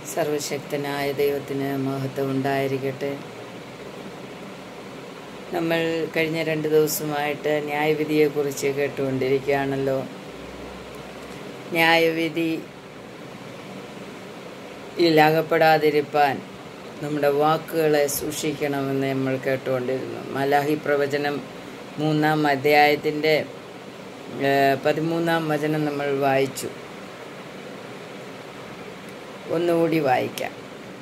സർവശക്തനായ ദൈവത്തിന് മഹത്വം ഉണ്ടായിരിക്കട്ടെ നമ്മൾ കഴിഞ്ഞ രണ്ട് ദിവസമായിട്ട് ന്യായവിധിയെക്കുറിച്ച് കേട്ടുകൊണ്ടിരിക്കുകയാണല്ലോ ന്യായവിധി ിലകപ്പെടാതിരിപ്പാൻ നമ്മുടെ വാക്കുകളെ സൂക്ഷിക്കണമെന്ന് നമ്മൾ കേട്ടുകൊണ്ടിരുന്നു മലാഹി പ്രവചനം മൂന്നാം അധ്യായത്തിൻ്റെ ഏഹ്, പതിമൂന്നാം വചനം നമ്മൾ വായിച്ചു ഒന്നുകൂടി വായിക്കാം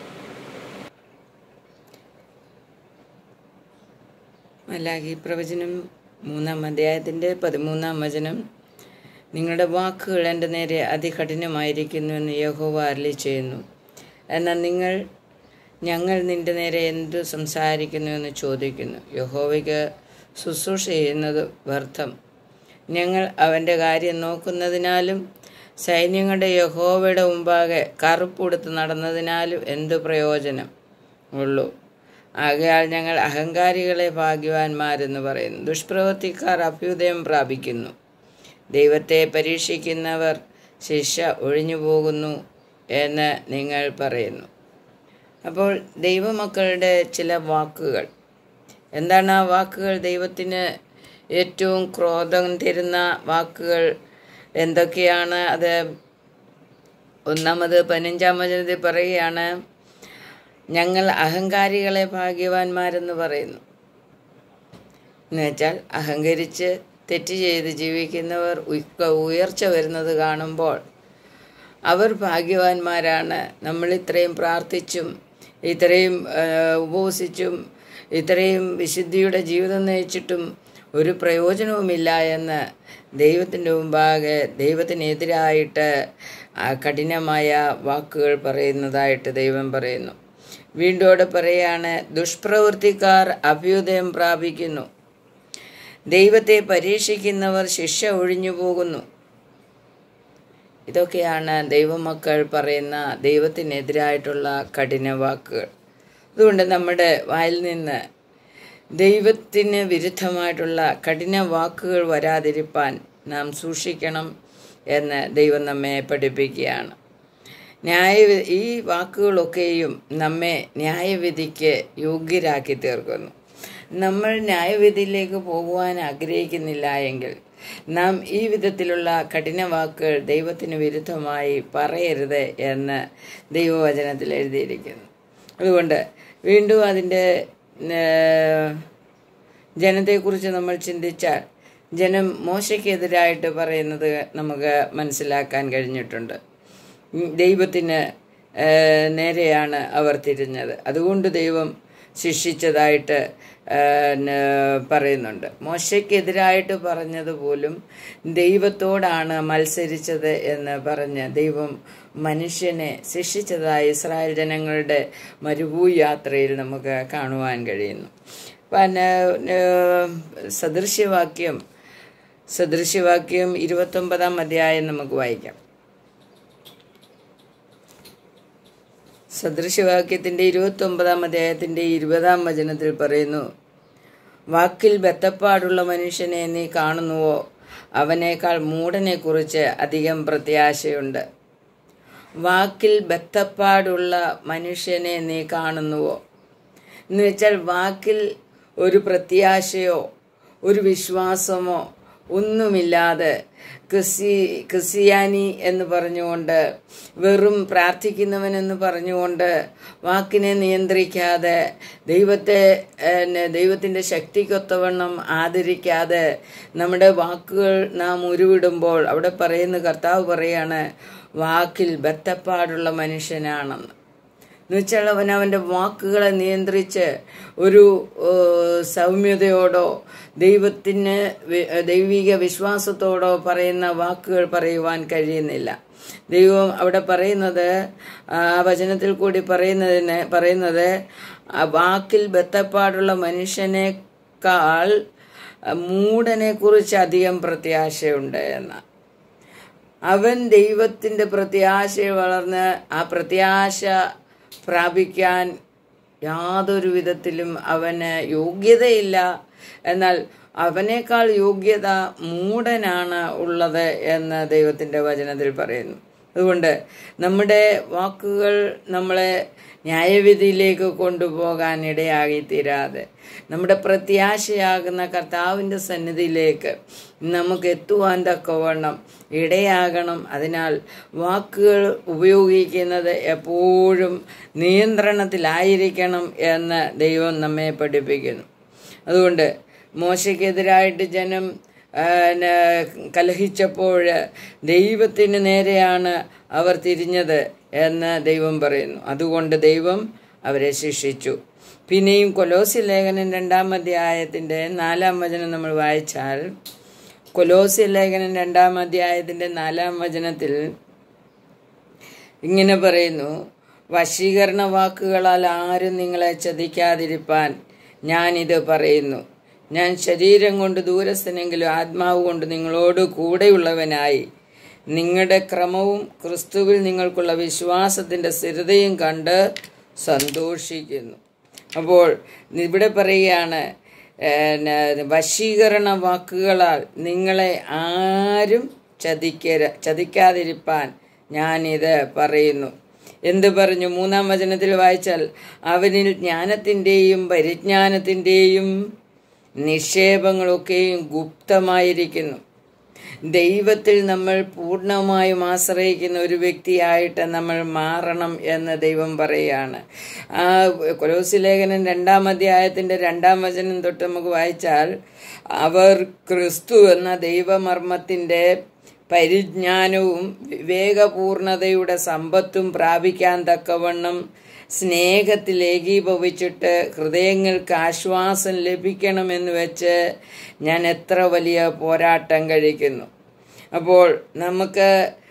മലാഹി പ്രവചനം മൂന്നാം അധ്യായത്തിൻ്റെ പതിമൂന്നാം വചനം നിങ്ങളുടെ വാക്കുകൾ എൻ്റെ നേരെ അതികഠിനമായിരിക്കുന്നുവെന്ന് യഹോവ അരളി ചെയ്യുന്നു എന്നാൽ നിങ്ങൾ ഞങ്ങൾ നിന്റെ നേരെ എന്തു സംസാരിക്കുന്നുവെന്ന് ചോദിക്കുന്നു യഹോവയ്ക്ക് ശുശ്രൂഷ ചെയ്യുന്നത് വ്യർത്ഥം ഞങ്ങൾ അവൻ്റെ കാര്യം നോക്കുന്നതിനാലും സൈന്യങ്ങളുടെ യഹോവയുടെ മുമ്പാകെ കറുപ്പുടുത്ത് നടന്നതിനാലും എന്തു പ്രയോജനം ഉള്ളൂ ആകയാൽ ഞങ്ങൾ അഹങ്കാരികളെ ഭാഗ്യവാന്മാരെന്ന് പറയുന്നു ദുഷ്പ്രവൃത്തിക്കാർ അഭ്യുദയം പ്രാപിക്കുന്നു ദൈവത്തെ പരീക്ഷിക്കുന്നവർ ശിക്ഷ ഒഴിഞ്ഞു പോകുന്നു എന്ന് നിങ്ങൾ പറയുന്നു അപ്പോൾ ദൈവമക്കളുടെ ചില വാക്കുകൾ എന്താണ് ആ വാക്കുകൾ ദൈവത്തിന് ഏറ്റവും ക്രോധം തരുന്ന വാക്കുകൾ എന്തൊക്കെയാണ് അത് ഒന്നാമത് പതിനഞ്ചാം വചനത്തിൽ പറയുകയാണ് ഞങ്ങൾ അഹങ്കാരികളെ ഭാഗ്യവാന്മാരെന്ന് പറയുന്നു എന്നുവെച്ചാൽ അഹങ്കരിച്ച് തെറ്റ് ചെയ്ത് ജീവിക്കുന്നവർ ഉയ്- ഉയർച്ച വരുന്നത് കാണുമ്പോൾ അവർ ഭാഗ്യവാന്മാരാണ് നമ്മൾ ഇത്രയും പ്രാർത്ഥിച്ചും ഇത്രയും ആ, ഉപവസിച്ചും ഇത്രയും വിശുദ്ധിയുടെ ജീവിതം നയിച്ചിട്ടും ഒരു പ്രയോജനവുമില്ല എന്ന് ദൈവത്തിൻ്റെ മുമ്പാകെ ദൈവത്തിനെതിരായിട്ട് ആ കഠിനമായ വാക്കുകൾ പറയുന്നതായിട്ട് ദൈവം പറയുന്നു വീണ്ടും അവിടെ പറയാണ് ദുഷ്പ്രവൃത്തിക്കാർ അഭ്യുദയം പ്രാപിക്കുന്നു ദൈവത്തെ പരീക്ഷിക്കുന്നവർ ശിക്ഷ ഒഴിഞ്ഞു പോകുന്നു ഇതൊക്കെയാണ് ദൈവമക്കൾ പറയുന്ന ദൈവത്തിനെതിരായിട്ടുള്ള കഠിന വാക്കുകൾ അതുകൊണ്ട് നമ്മുടെ വായിൽ നിന്ന് ദൈവത്തിന് വിരുദ്ധമായിട്ടുള്ള കഠിന വാക്കുകൾ വരാതിരിപ്പാൻ നാം സൂക്ഷിക്കണം എന്ന് ദൈവം നമ്മെ പഠിപ്പിക്കുകയാണ് ന്യായ ഈ വാക്കുകളൊക്കെയും നമ്മെ ന്യായവിധിക്ക് യോഗ്യരാക്കി തീർക്കുന്നു നമ്മൾ ന്യായവിധിയിലേക്ക് പോകുവാൻ ആഗ്രഹിക്കുന്നില്ല എങ്കിൽ നാം ഈ വിധത്തിലുള്ള കഠിന വാക്കുകൾ ദൈവത്തിന് വിരുദ്ധമായി പറയരുത് എന്ന് ദൈവവചനത്തിൽ എഴുതിയിരിക്കുന്നു അതുകൊണ്ട് വീണ്ടും അതിൻ്റെ ഏഹ്, ജനത്തെക്കുറിച്ച് നമ്മൾ ചിന്തിച്ചാൽ ജനം മോശയ്ക്കെതിരായിട്ട് പറയുന്നത് നമുക്ക് മനസ്സിലാക്കാൻ കഴിഞ്ഞിട്ടുണ്ട് ഉം, ദൈവത്തിന് ഏഹ്, നേരെയാണ് അവർ തിരിഞ്ഞത് അതുകൊണ്ട് ദൈവം ശിക്ഷിച്ചതായിട്ട് ഏഹ്, ന- പറയുന്നുണ്ട് മോശയ്ക്കെതിരായിട്ട് പറഞ്ഞത് പോലും ദൈവത്തോടാണ് മത്സരിച്ചത് എന്ന് പറഞ്ഞ് ദൈവം മനുഷ്യനെ ശിക്ഷിച്ചതായി ഇസ്രായേൽ ജനങ്ങളുടെ മരുഭൂ യാത്രയിൽ നമുക്ക് കാണുവാൻ കഴിയുന്നു പിന്നെ ഏഹ്, സദൃശ്യവാക്യം സദൃശ്യവാക്യം ഇരുപത്തൊമ്പതാം അധ്യായം നമുക്ക് വായിക്കാം സദൃശവാക്യത്തിൻ്റെ ഇരുപത്തൊമ്പതാം അധ്യായത്തിൻ്റെ ഇരുപതാം വചനത്തിൽ പറയുന്നു വാക്കിൽ ബത്തപ്പാടുള്ള മനുഷ്യനെ നീ കാണുന്നുവോ അവനേക്കാൾ മൂടനെക്കുറിച്ച് അധികം പ്രത്യാശയുണ്ട് വാക്കിൽ ബത്തപ്പാടുള്ള മനുഷ്യനെ നീ കാണുന്നുവോ എന്ന് വെച്ചാൽ വാക്കിൽ ഒരു പ്രത്യാശയോ ഒരു വിശ്വാസമോ ഒന്നുമില്ലാതെ ക്രിസ്തി ക്രിസ്ത്യാനി എന്ന് പറഞ്ഞുകൊണ്ട് വെറും പ്രാർത്ഥിക്കുന്നവൻ എന്ന് പറഞ്ഞുകൊണ്ട് വാക്കിനെ നിയന്ത്രിക്കാതെ ദൈവത്തെ ഏഹ്, ദൈവത്തിൻ്റെ ശക്തിക്കൊത്തവണ്ണം ആദരിക്കാതെ നമ്മുടെ വാക്കുകൾ നാം ഉരുവിടുമ്പോൾ അവിടെ പറയുന്ന കർത്താവ് പറയാണ് വാക്കിൽ ബത്തപ്പാടുള്ള മനുഷ്യനാണെന്ന് എന്നുവെച്ചാൽ അവൻ അവൻ്റെ വാക്കുകളെ നിയന്ത്രിച്ച് ഒരു ഏഹ്, സൗമ്യതയോടോ ദൈവത്തിന് വി- ദൈവിക വിശ്വാസത്തോടോ പറയുന്ന വാക്കുകൾ പറയുവാൻ കഴിയുന്നില്ല ദൈവം അവിടെ പറയുന്നത് ആ വചനത്തിൽ കൂടി പറയുന്നതിന് പറയുന്നത് ആ വാക്കിൽ ബത്തപ്പാടുള്ള മനുഷ്യനേക്കാൾ മൂടനെ കുറിച്ച് അധികം പ്രത്യാശയുണ്ട് എന്നാണ് അവൻ ദൈവത്തിൻ്റെ പ്രത്യാശ വളർന്ന് ആ പ്രത്യാശ പ്രാപിക്കാൻ യാതൊരു വിധത്തിലും അവന് യോഗ്യതയില്ല എന്നാൽ അവനേക്കാൾ യോഗ്യത മൂടനാണ് ഉള്ളത് എന്ന് ദൈവത്തിൻ്റെ വചനത്തിൽ പറയുന്നു അതുകൊണ്ട് നമ്മുടെ വാക്കുകൾ നമ്മളെ ന്യായവിധിയിലേക്ക് കൊണ്ടുപോകാൻ ഇടയാകി തീരാതെ നമ്മുടെ പ്രത്യാശയാകുന്ന കർത്താവിൻ്റെ സന്നിധിയിലേക്ക് നമുക്ക് എത്തുവാൻ തക്കവണ്ണം ഇടയാകണം അതിനാൽ വാക്കുകൾ ഉപയോഗിക്കുന്നത് എപ്പോഴും നിയന്ത്രണത്തിലായിരിക്കണം എന്ന് ദൈവം നമ്മെ പഠിപ്പിക്കുന്നു അതുകൊണ്ട് മോശയ്ക്കെതിരായിട്ട് ജനം ആ, ന- കലഹിച്ചപ്പോൾ ദൈവത്തിന് നേരെയാണ് അവർ തിരിഞ്ഞത് എന്ന് ദൈവം പറയുന്നു അതുകൊണ്ട് ദൈവം അവരെ ശിക്ഷിച്ചു പിന്നെയും കൊലോസി ലേഖനം രണ്ടാം അധ്യായത്തിൻ്റെ നാലാം വചനം നമ്മൾ വായിച്ചാൽ കൊലോസി ലേഖനം രണ്ടാം അധ്യായത്തിൻ്റെ നാലാം വചനത്തിൽ ഇങ്ങനെ പറയുന്നു വശീകരണ വാക്കുകളാൽ ആരും നിങ്ങളെ ചതിക്കാതിരിപ്പാൻ ഞാനിത് പറയുന്നു ഞാൻ ശരീരം കൊണ്ട് ദൂരസ്ഥനെങ്കിലും ആത്മാവ് കൊണ്ട് നിങ്ങളോട് കൂടെയുള്ളവനായി നിങ്ങളുടെ ക്രമവും ക്രിസ്തുവിൽ നിങ്ങൾക്കുള്ള വിശ്വാസത്തിൻ്റെ സ്ഥിരതയും കണ്ട് സന്തോഷിക്കുന്നു അപ്പോൾ ഇവിടെ പറയുകയാണ് ഏഹ്, വശീകരണ വാക്കുകളാൽ നിങ്ങളെ ആരും ചതിക്കര ചതിക്കാതിരിപ്പാൻ ഞാനിത് പറയുന്നു എന്ത് പറഞ്ഞു മൂന്നാം വചനത്തിൽ വായിച്ചാൽ അവനിൽ ജ്ഞാനത്തിൻ്റെയും പരിജ്ഞാനത്തിൻ്റെയും നിക്ഷേപങ്ങളൊക്കെയും ഗുപ്തമായിരിക്കുന്നു ദൈവത്തിൽ നമ്മൾ പൂർണ്ണമായും ആശ്രയിക്കുന്ന ഒരു വ്യക്തിയായിട്ട് നമ്മൾ മാറണം എന്ന് ദൈവം പറയുകയാണ് ആ കൊലോസി ലേഖനം രണ്ടാം അധ്യായത്തിൻ്റെ രണ്ടാം വചനം തൊട്ട് നമുക്ക് വായിച്ചാൽ അവർ ക്രിസ്തു എന്ന ദൈവമർമ്മത്തിൻ്റെ പരിജ്ഞാനവും വിവേകപൂർണതയുടെ സമ്പത്തും പ്രാപിക്കാൻ തക്കവണ്ണം സ്നേഹത്തിൽ ഏകീഭവിച്ചിട്ട് ഹൃദയങ്ങൾക്ക് ആശ്വാസം ലഭിക്കണമെന്ന് വെച്ച് ഞാൻ എത്ര വലിയ പോരാട്ടം കഴിക്കുന്നു അപ്പോൾ നമുക്ക്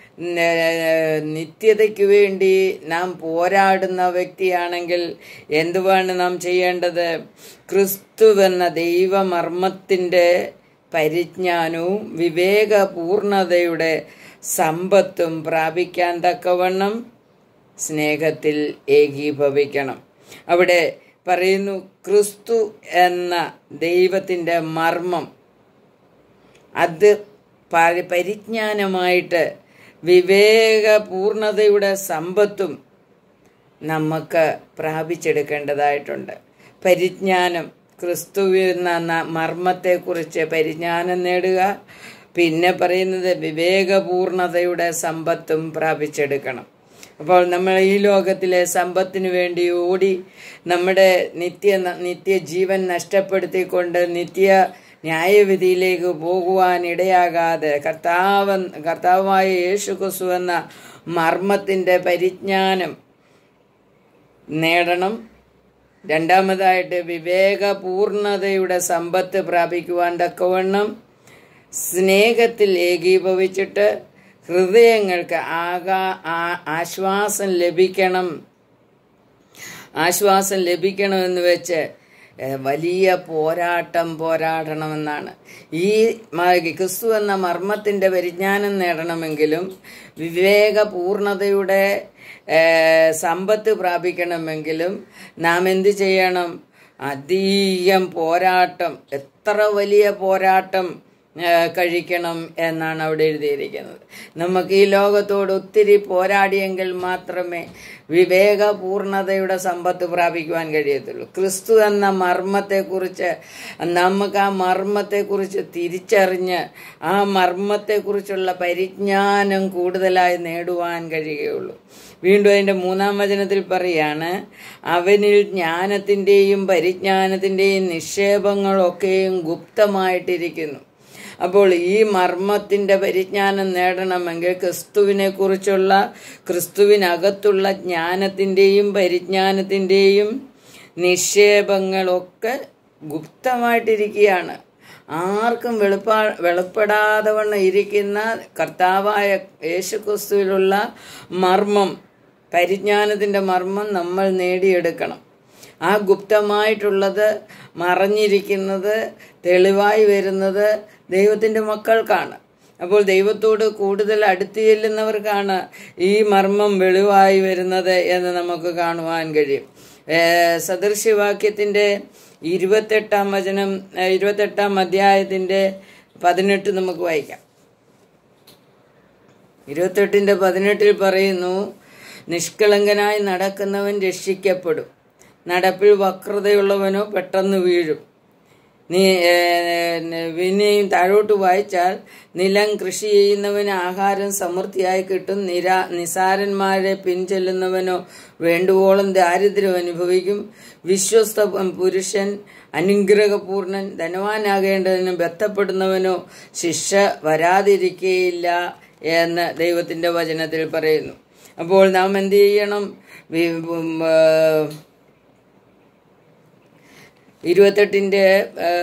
ന- നിത്യതയ്ക്ക് വേണ്ടി നാം പോരാടുന്ന വ്യക്തിയാണെങ്കിൽ എന്തുവാണ് നാം ചെയ്യേണ്ടത് ക്രിസ്തുവെന്ന ദൈവമർമ്മത്തിൻ്റെ പരിജ്ഞാനവും വിവേകപൂർണതയുടെ സമ്പത്തും പ്രാപിക്കാൻ തക്കവണ്ണം സ്നേഹത്തിൽ ഏകീഭവിക്കണം അവിടെ പറയുന്നു ക്രിസ്തു എന്ന ദൈവത്തിൻ്റെ മർമ്മം അത് പരി- പരിജ്ഞാനമായിട്ട് വിവേകപൂർണതയുടെ സമ്പത്തും നമുക്ക് പ്രാപിച്ചെടുക്കേണ്ടതായിട്ടുണ്ട് പരിജ്ഞാനം ക്രിസ്തു എന്ന ന- മർമ്മത്തെക്കുറിച്ച് പരിജ്ഞാനം നേടുക പിന്നെ പറയുന്നത് വിവേകപൂർണതയുടെ സമ്പത്തും പ്രാപിച്ചെടുക്കണം അപ്പോൾ നമ്മൾ ഈ ലോകത്തിലെ സമ്പത്തിന് വേണ്ടി ഓടി നമ്മുടെ നിത്യ നിത്യജീവൻ നഷ്ടപ്പെടുത്തിക്കൊണ്ട് നിത്യ ന്യായവിധിയിലേക്ക് പോകുവാൻ ഇടയാകാതെ കർത്താവ് കർത്താവായ യേശു ക്രിസ്തു എന്ന മർമ്മത്തിൻ്റെ പരിജ്ഞാനം നേടണം രണ്ടാമതായിട്ട് വിവേകപൂർണതയുടെ സമ്പത്ത് പ്രാപിക്കുവാൻ തക്കവണ്ണം സ്നേഹത്തിൽ ഏകീഭവിച്ചിട്ട് ഹൃദയങ്ങൾക്ക് ആകാ ആ- ആശ്വാസം ലഭിക്കണം ആശ്വാസം ലഭിക്കണമെന്ന് വെച്ച് ഏഹ്, വലിയ പോരാട്ടം പോരാടണമെന്നാണ് ഈ മ- ക്രിസ്തു എന്ന മർമ്മത്തിൻ്റെ പരിജ്ഞാനം നേടണമെങ്കിലും വിവേകപൂർണതയുടെ ഏഹ്, സമ്പത്ത് പ്രാപിക്കണമെങ്കിലും നാം എന്ത് ചെയ്യണം അധികം പോരാട്ടം എത്ര വലിയ പോരാട്ടം ഏഹ്, കഴിക്കണം എന്നാണ് അവിടെ എഴുതിയിരിക്കുന്നത് നമുക്ക് ഈ ലോകത്തോട് ഒത്തിരി പോരാടിയെങ്കിൽ മാത്രമേ വിവേകപൂർണതയുടെ സമ്പത്ത് പ്രാപിക്കുവാൻ കഴിയത്തുള്ളൂ ക്രിസ്തു എന്ന മർമ്മത്തെക്കുറിച്ച് നമുക്ക് ആ മർമ്മത്തെക്കുറിച്ച് തിരിച്ചറിഞ്ഞ് ആ മർമ്മത്തെക്കുറിച്ചുള്ള പരിജ്ഞാനം കൂടുതലായി നേടുവാൻ കഴിയുകയുള്ളൂ വീണ്ടും അതിൻ്റെ മൂന്നാം വചനത്തിൽ പറയാണ് അവനിൽ ജ്ഞാനത്തിൻ്റെയും പരിജ്ഞാനത്തിൻ്റെയും നിക്ഷേപങ്ങളൊക്കെയും ഗുപ്തമായിട്ടിരിക്കുന്നു അപ്പോൾ ഈ മർമ്മത്തിൻ്റെ പരിജ്ഞാനം നേടണമെങ്കിൽ ക്രിസ്തുവിനെ കുറിച്ചുള്ള ക്രിസ്തുവിനകത്തുള്ള ജ്ഞാനത്തിൻ്റെയും പരിജ്ഞാനത്തിൻ്റെയും നിക്ഷേപങ്ങളൊക്കെ ഗുപ്തമായിട്ടിരിക്കുകയാണ് ആർക്കും വെളുപ്പാ വെളിപ്പെടാതെ വണ്ണം ഇരിക്കുന്ന കർത്താവായ യേശുക്രിസ്തുവിലുള്ള മർമ്മം പരിജ്ഞാനത്തിൻ്റെ മർമ്മം നമ്മൾ നേടിയെടുക്കണം ആ ഗുപ്തമായിട്ടുള്ളത് മറഞ്ഞിരിക്കുന്നത് തെളിവായി വരുന്നത് ദൈവത്തിൻ്റെ മക്കൾക്കാണ് അപ്പോൾ ദൈവത്തോട് കൂടുതൽ അടുത്ത് ചെല്ലുന്നവർക്കാണ് ഈ മർമ്മം വെളിവായി വരുന്നത് എന്ന് നമുക്ക് കാണുവാൻ കഴിയും ഏഹ് സദൃശ്യവാക്യത്തിൻ്റെ ഇരുപത്തെട്ടാം വചനം ഏഹ് ഇരുപത്തെട്ടാം അധ്യായത്തിൻ്റെ പതിനെട്ട് നമുക്ക് വായിക്കാം ഇരുപത്തെട്ടിൻ്റെ പതിനെട്ടിൽ പറയുന്നു നിഷ്കളങ്കനായി നടക്കുന്നവൻ രക്ഷിക്കപ്പെടും നടപ്പിൽ വക്രതയുള്ളവനോ പെട്ടെന്ന് വീഴും നീ പിന്നെയും താഴോട്ട് വായിച്ചാൽ നിലം കൃഷി ചെയ്യുന്നവന് ആഹാരം സമൃദ്ധിയായി കിട്ടും നിരാ നിസാരന്മാരെ പിൻചെല്ലുന്നവനോ വേണ്ടുവോളം ദാരിദ്ര്യം അനുഭവിക്കും വിശ്വസ്ത പുരുഷൻ അനുഗ്രഹപൂർണൻ ധനവാനാകേണ്ടതിന് ബന്ധപ്പെടുന്നവനോ ശിക്ഷ വരാതിരിക്കുകയില്ല എന്ന് ദൈവത്തിന്റെ വചനത്തിൽ പറയുന്നു അപ്പോൾ നാം എന്ത് ചെയ്യണം വി- ഉം, ആ, ഇരുപത്തെട്ടിൻ്റെ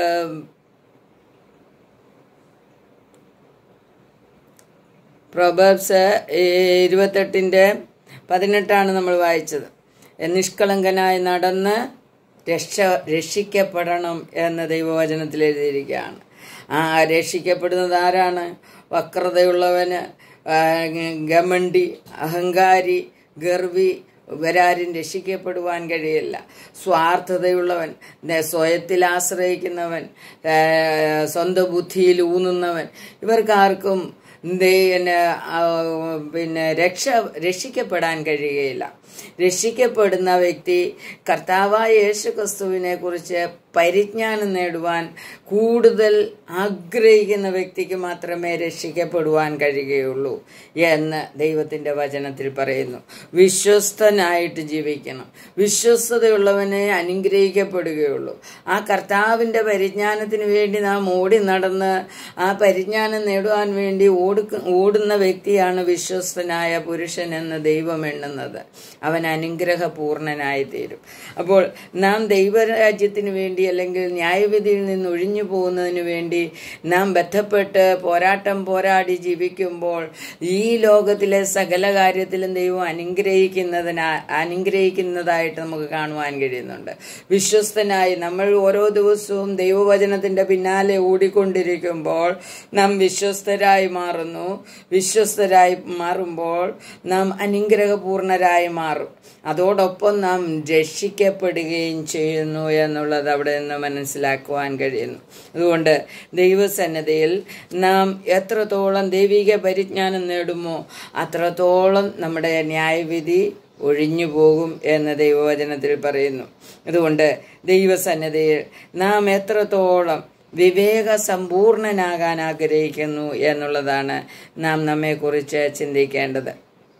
പ്രൊബബ്സ് ഇരുപത്തെട്ടിൻ്റെ പതിനെട്ടാണ് നമ്മൾ വായിച്ചത് നിഷ്കളങ്കനായി നടന്ന് രക്ഷ രക്ഷിക്കപ്പെടണം എന്ന് ദൈവവചനത്തിൽ എഴുതിയിരിക്കുകയാണ് ആ രക്ഷിക്കപ്പെടുന്നത് ആരാണ് വക്രതയുള്ളവന് ആ, ഗമണ്ടി അഹങ്കാരി ഗർവി ഇവരാരും രക്ഷിക്കപ്പെടുവാൻ കഴിയില്ല സ്വാർത്ഥതയുള്ളവൻ നെ- സ്വയത്തിൽ ആശ്രയിക്കുന്നവൻ ആ, സ്വന്തം ബുദ്ധിയിൽ ഊന്നുന്നവൻ ഇവർക്കാർക്കും ദേ- പിന്നെ, ആ, പിന്നെ രക്ഷ രക്ഷിക്കപ്പെടാൻ കഴിയുകയില്ല രക്ഷിക്കപ്പെടുന്ന വ്യക്തി കർത്താവായ യേശു ക്രിസ്തുവിനെ കുറിച്ച് പരിജ്ഞാനം നേടുവാൻ കൂടുതൽ ആഗ്രഹിക്കുന്ന വ്യക്തിക്ക് മാത്രമേ രക്ഷിക്കപ്പെടുവാൻ കഴിയുകയുള്ളൂ എന്ന് ദൈവത്തിന്റെ വചനത്തിൽ പറയുന്നു വിശ്വസ്തനായിട്ട് ജീവിക്കണം വിശ്വസ്തതയുള്ളവനെ അനുഗ്രഹിക്കപ്പെടുകയുള്ളൂ ആ കർത്താവിന്റെ പരിജ്ഞാനത്തിന് വേണ്ടി നാം ഓടി നടന്ന് ആ പരിജ്ഞാനം നേടുവാൻ വേണ്ടി ഓടുക ഓടുന്ന വ്യക്തിയാണ് വിശ്വസ്തനായ പുരുഷൻ എന്ന് ദൈവം എണ്ണുന്നത് അവൻ അനുഗ്രഹപൂർണനായി തീരും അപ്പോൾ നാം ദൈവരാജ്യത്തിന് വേണ്ടി അല്ലെങ്കിൽ ന്യായവിധിയിൽ നിന്ന് ഒഴിഞ്ഞു പോകുന്നതിന് വേണ്ടി നാം ബന്ധപ്പെട്ട് പോരാട്ടം പോരാടി ജീവിക്കുമ്പോൾ ഈ ലോകത്തിലെ സകല കാര്യത്തിലും ദൈവം അനുഗ്രഹിക്കുന്നതിനാ അനുഗ്രഹിക്കുന്നതായിട്ട് നമുക്ക് കാണുവാൻ കഴിയുന്നുണ്ട് വിശ്വസ്തനായി നമ്മൾ ഓരോ ദിവസവും ദൈവവചനത്തിന്റെ പിന്നാലെ ഓടിക്കൊണ്ടിരിക്കുമ്പോൾ നാം വിശ്വസ്തരായി മാറുന്നു വിശ്വസ്തരായി മാറുമ്പോൾ നാം അനുഗ്രഹപൂർണരായി മാറും അതോടൊപ്പം നാം രക്ഷിക്കപ്പെടുകയും ചെയ്യുന്നു എന്നുള്ളത് അവിടെ നിന്ന് മനസ്സിലാക്കുവാൻ കഴിയുന്നു അതുകൊണ്ട് ദൈവസന്നദ്ധയിൽ നാം എത്രത്തോളം ദൈവിക പരിജ്ഞാനം നേടുമോ അത്രത്തോളം നമ്മുടെ ന്യായവിധി ഒഴിഞ്ഞു പോകും എന്ന് ദൈവവചനത്തിൽ പറയുന്നു അതുകൊണ്ട് ദൈവസന്നദ്ധയിൽ നാം എത്രത്തോളം വിവേക സമ്പൂർണനാകാൻ ആഗ്രഹിക്കുന്നു എന്നുള്ളതാണ് നാം നമ്മെക്കുറിച്ച് ചിന്തിക്കേണ്ടത്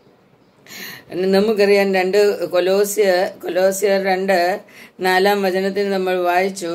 നമുക്കറിയാം രണ്ട് കൊലോസ്യ കൊലോസ്യ രണ്ട് നാലാം വചനത്തിൽ നമ്മൾ വായിച്ചു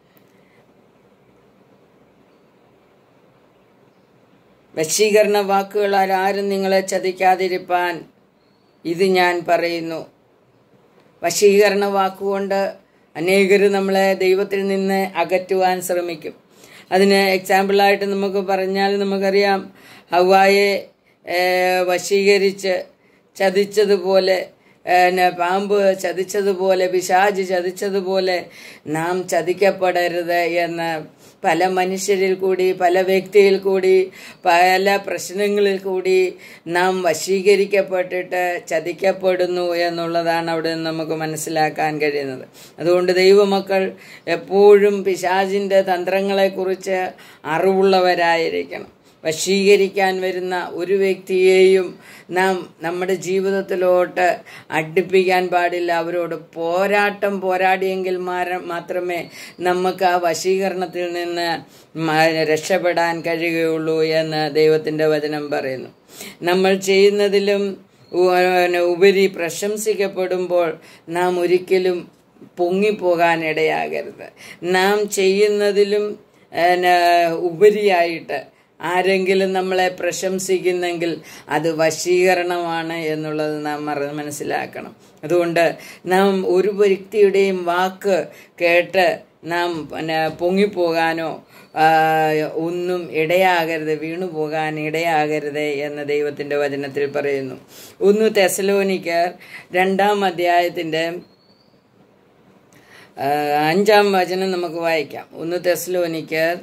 വശീകരണ വാക്കുകളാൽ ആരും നിങ്ങളെ ചതിക്കാതിരിപ്പാൻ ഇത് ഞാൻ പറയുന്നു വശീകരണ വാക്കുകൊണ്ട് അനേകർ നമ്മളെ ദൈവത്തിൽ നിന്ന് അകറ്റുവാൻ ശ്രമിക്കും അതിന് എക്സാമ്പിളായിട്ട് നമുക്ക് പറഞ്ഞാൽ നമുക്കറിയാം ഹവായെ ഏഹ്, വശീകരിച്ച് ചതിച്ചതുപോലെ ഏഹ്, പാമ്പ് ചതിച്ചതുപോലെ പിശാജ് ചതിച്ചതുപോലെ നാം ചതിക്കപ്പെടരുത് എന്ന് പല മനുഷ്യരിൽ കൂടി പല വ്യക്തിയിൽ കൂടി പല പ്രശ്നങ്ങളിൽ കൂടി നാം വശീകരിക്കപ്പെട്ടിട്ട് ചതിക്കപ്പെടുന്നു എന്നുള്ളതാണ് അവിടെ നിന്ന് നമുക്ക് മനസ്സിലാക്കാൻ കഴിയുന്നത് അതുകൊണ്ട് ദൈവമക്കൾ എപ്പോഴും പിശാചിൻ്റെ തന്ത്രങ്ങളെക്കുറിച്ച് അറിവുള്ളവരായിരിക്കണം വശീകരിക്കാൻ വരുന്ന ഒരു വ്യക്തിയെയും നാം നമ്മുടെ ജീവിതത്തിലോട്ട് അടുപ്പിക്കാൻ പാടില്ല അവരോട് പോരാട്ടം പോരാടിയെങ്കിൽ മാര- മാത്രമേ നമുക്ക് ആ വശീകരണത്തിൽ നിന്ന് മ- രക്ഷപ്പെടാൻ കഴിയുകയുള്ളൂ എന്ന് ദൈവത്തിൻ്റെ വചനം പറയുന്നു നമ്മൾ ചെയ്യുന്നതിലും ഉ- ഉപരി പ്രശംസിക്കപ്പെടുമ്പോൾ നാം ഒരിക്കലും പൊങ്ങിപ്പോകാൻ ഇടയാകരുത് നാം ചെയ്യുന്നതിലും ഏന, ഉപരിയായിട്ട് ആരെങ്കിലും നമ്മളെ പ്രശംസിക്കുന്നെങ്കിൽ അത് വശീകരണമാണ് എന്നുള്ളത് നാം മറ മനസ്സിലാക്കണം അതുകൊണ്ട് നാം ഒരു വ്യക്തിയുടെയും വാക്ക് കേട്ട് നാം പിന്നെ പൊങ്ങിപ്പോകാനോ ആ, ഒന്നും ഇടയാകരുത് വീണു പോകാൻ ഇടയാകരുത് എന്ന് ദൈവത്തിൻ്റെ വചനത്തിൽ പറയുന്നു ഒന്ന് തെസലോനിക്കർ രണ്ടാം അധ്യായത്തിൻ്റെ ആ, അഞ്ചാം വചനം നമുക്ക് വായിക്കാം ഒന്ന് തെസ്ലോനിക്കർ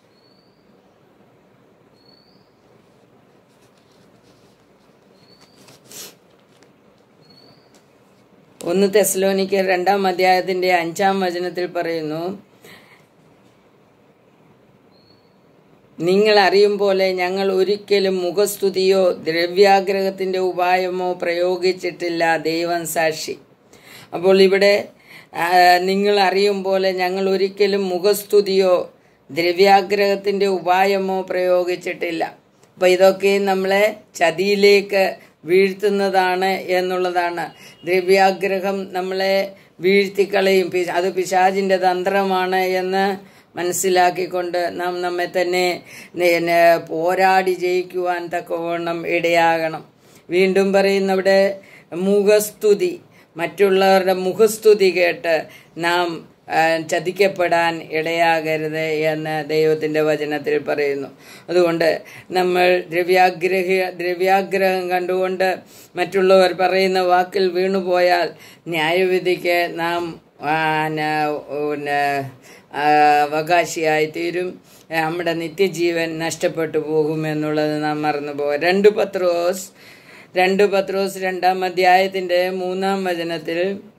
ഒന്ന് തെസ്ലോനിക്കർ രണ്ടാം അധ്യായത്തിന്റെ അഞ്ചാം വചനത്തിൽ പറയുന്നു നിങ്ങൾ അറിയും പോലെ ഞങ്ങൾ ഒരിക്കലും മുഖസ്തുതിയോ ദ്രവ്യാഗ്രഹത്തിൻ്റെ ഉപായമോ പ്രയോഗിച്ചിട്ടില്ല ദൈവം സാക്ഷി അപ്പോൾ ഇവിടെ ആ, നിങ്ങൾ അറിയും പോലെ ഞങ്ങൾ ഒരിക്കലും മുഖസ്തുതിയോ ദ്രവ്യാഗ്രഹത്തിൻ്റെ ഉപായമോ പ്രയോഗിച്ചിട്ടില്ല അപ്പോൾ ഇതൊക്കെ നമ്മളെ ചതിയിലേക്ക് വീഴ്ത്തുന്നതാണ് എന്നുള്ളതാണ് ദ്രവ്യാഗ്രഹം നമ്മളെ വീഴ്ത്തിക്കളയും പി- അത് പിശാചിൻ്റെ തന്ത്രമാണ് എന്ന് മനസ്സിലാക്കിക്കൊണ്ട് നാം നമ്മെ തന്നെ നെ- നെ- പോരാടി ജയിക്കുവാൻ തക്കവണ്ണം ഇടയാകണം വീണ്ടും പറയുന്നവിടെ മുഖസ്തുതി മറ്റുള്ളവരുടെ മുഖസ്തുതി കേട്ട് നാം ആ, ചതിക്കപ്പെടാൻ ഇടയാകരുത് എന്ന് ദൈവത്തിൻ്റെ വചനത്തിൽ പറയുന്നു അതുകൊണ്ട് നമ്മൾ ദ്രവ്യാഗ്രഹ ദ്രവ്യാഗ്രഹം കണ്ടുകൊണ്ട് മറ്റുള്ളവർ പറയുന്ന വാക്കിൽ വീണുപോയാൽ ന്യായവിധിക്ക് നാം ആ, ന- പിന്നെ, ആ, അവകാശിയായി തീരും നമ്മുടെ നിത്യജീവൻ നഷ്ടപ്പെട്ടു പോകും എന്നുള്ളത് നാം മറന്നു പോകും രണ്ട് പത്രോസ് രണ്ട് പത്രോസ് രണ്ടാം അധ്യായത്തിൻ്റെ മൂന്നാം വചനത്തിൽ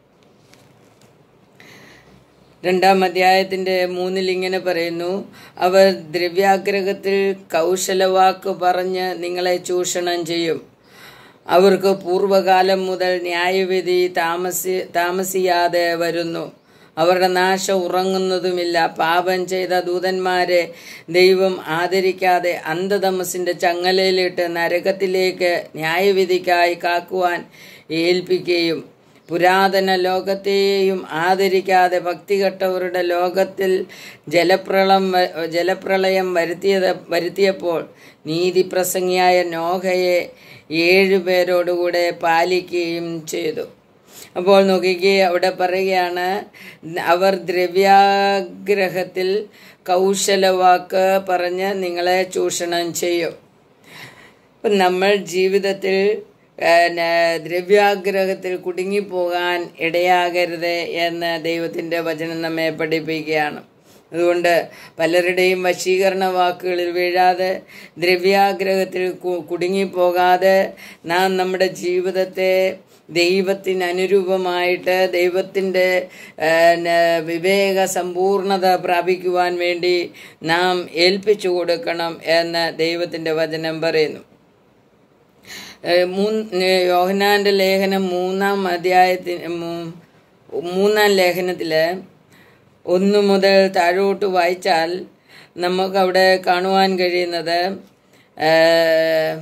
രണ്ടാം അധ്യായത്തിൻ്റെ മൂന്നിൽ ഇങ്ങനെ പറയുന്നു അവർ ദ്രവ്യാഗ്രഹത്തിൽ കൗശലവാക്ക് പറഞ്ഞ് നിങ്ങളെ ചൂഷണം ചെയ്യും അവർക്ക് പൂർവകാലം മുതൽ ന്യായവിധി താമസി താമസിയാതെ വരുന്നു അവരുടെ നാശം ഉറങ്ങുന്നതുമില്ല പാപം ചെയ്ത ദൂതന്മാരെ ദൈവം ആദരിക്കാതെ അന്ധതമസിന്റെ ചങ്ങലയിലിട്ട് നരകത്തിലേക്ക് ന്യായവിധിക്കായി കാക്കുവാൻ ഏൽപ്പിക്കുകയും പുരാതന ലോകത്തെയും ആദരിക്കാതെ ഭക്തികെട്ടവരുടെ ലോകത്തിൽ ജലപ്രളം വ- ജലപ്രളയം വരുത്തിയത് വരുത്തിയപ്പോൾ നീതിപ്രസംഗിയായ നോഹയെ ഏഴുപേരോടുകൂടെ പാലിക്കുകയും ചെയ്തു അപ്പോൾ നോക്കിക്കേ അവിടെ പറയുകയാണ് അവർ ദ്രവ്യാഗ്രഹത്തിൽ കൗശലവാക്ക് പറഞ്ഞ് നിങ്ങളെ ചൂഷണം ചെയ്യും അപ്പം നമ്മൾ ജീവിതത്തിൽ പിന്നെ, ദ്രവ്യാഗ്രഹത്തിൽ കുടുങ്ങിപ്പോകാൻ ഇടയാകരുത് എന്ന് ദൈവത്തിൻ്റെ വചനം നമ്മെ പഠിപ്പിക്കുകയാണ് അതുകൊണ്ട് പലരുടെയും വശീകരണ വാക്കുകളിൽ വീഴാതെ ദ്രവ്യാഗ്രഹത്തിൽ കു- കുടുങ്ങിപ്പോകാതെ നാം നമ്മുടെ ജീവിതത്തെ ദൈവത്തിന് അനുരൂപമായിട്ട് ദൈവത്തിൻ്റെ വിവേക സമ്പൂർണത പ്രാപിക്കുവാൻ വേണ്ടി നാം ഏൽപ്പിച്ചു കൊടുക്കണം എന്ന് ദൈവത്തിൻ്റെ വചനം പറയുന്നു ഏഹ് മൂന്ന് യോഹനാന്റെ ലേഖനം മൂന്നാം അധ്യായത്തിന് മൂ- മൂന്നാം ലേഖനത്തിൽ ഒന്ന് മുതൽ താഴോട്ട് വായിച്ചാൽ നമുക്കവിടെ കാണുവാൻ കഴിയുന്നത് ഏഹ്,